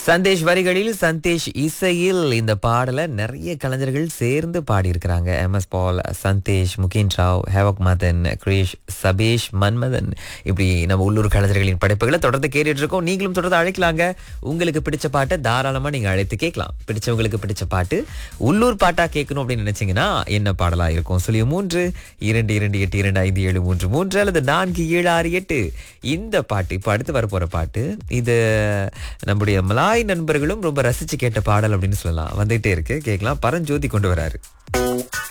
சந்தேஷ் வரிகளில் சந்தேஷ் இசையில் இந்த பாடலை நிறைய கலைஞர்கள் சேர்ந்து பாடியிருக்கிறாங்க M S Paul Sandesh Mugen Rao Havoc Madan Girish Sabesh Manmadhan இப்படி நம்ம உள்ளூர் கலைஞர்களின் படைப்புகளை தொடர்ந்து கேட்டுட்டு இருக்கோம் நீங்களும் தொடர்ந்து அழைக்கலாங்க உங்களுக்கு பிடிச்ச பாட்டை தாராளமா நீங்க அழைத்து கேட்கலாம் பிடிச்சவங்களுக்கு பிடிச்ச பாட்டு உள்ளூர் பாட்டா கேட்கணும் அப்படின்னு நினைச்சீங்கன்னா என்ன பாடலா இருக்கும் சொல்லி மூன்று இரண்டு இரண்டு எட்டு இரண்டு ஐந்து ஏழு மூன்று மூன்று அல்லது நான்கு ஏழு ஆறு எட்டு இந்த பாட்டு இப்போ அடுத்து வரப்போற பாட்டு இது நம்முடைய மலாய் நண்பர்களும் ரொம்ப ரசிச்சு கேட்ட பாடல் அப்படின்னு சொல்லலாம் வந்துகிட்டே இருக்கு கேட்கலாம் பரஞ்சோதி கொண்டு வராரு